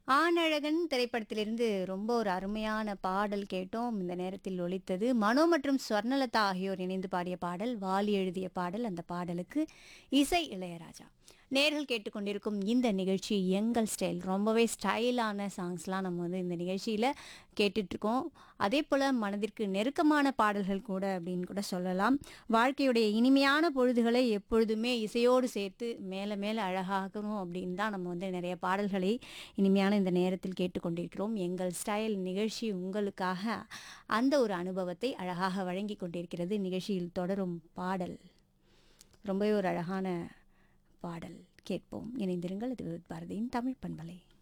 ஆணழகன் திரைப்படத்திலிருந்து ரொம்ப ஒரு அருமையான பாடல் கேட்டோம் இந்த நேரத்தில் ஒலித்தது மனோ மற்றும் ஸ்வர்ணலதா ஆகியோர் இணைந்து பாடிய பாடல் வாலி எழுதிய பாடல் அந்த பாடலுக்கு இசை இளையராஜா நேர்கள் கேட்டுக்கொண்டிருக்கும் இந்த நிகழ்ச்சி எங்கள் ஸ்டைல் ரொம்பவே ஸ்டைலான சாங்ஸ்லாம் நம்ம வந்து இந்த நிகழ்ச்சியில் கேட்டுட்ருக்கோம் அதே போல் மனதிற்கு நெருக்கமான பாடல்கள் கூட அப்படின்னு கூட சொல்லலாம் வாழ்க்கையுடைய இனிமையான பொழுதுகளை எப்பொழுதுமே இசையோடு சேர்த்து மேலே மேலே அழகாகணும் அப்படின்னு தான் நம்ம வந்து நிறைய பாடல்களை இனிமையான இந்த நேரத்தில் கேட்டுக்கொண்டிருக்கிறோம் எங்கள் ஸ்டைல் நிகழ்ச்சி உங்களுக்காக அந்த ஒரு அனுபவத்தை அழகாக வழங்கி கொண்டிருக்கிறது நிகழ்ச்சியில் தொடரும் பாடல் ரொம்பவே ஒரு அழகான பாடல் கேட்போம் இணைந்திருங்கள் இது பாரதியின் தமிழ் பண்பலை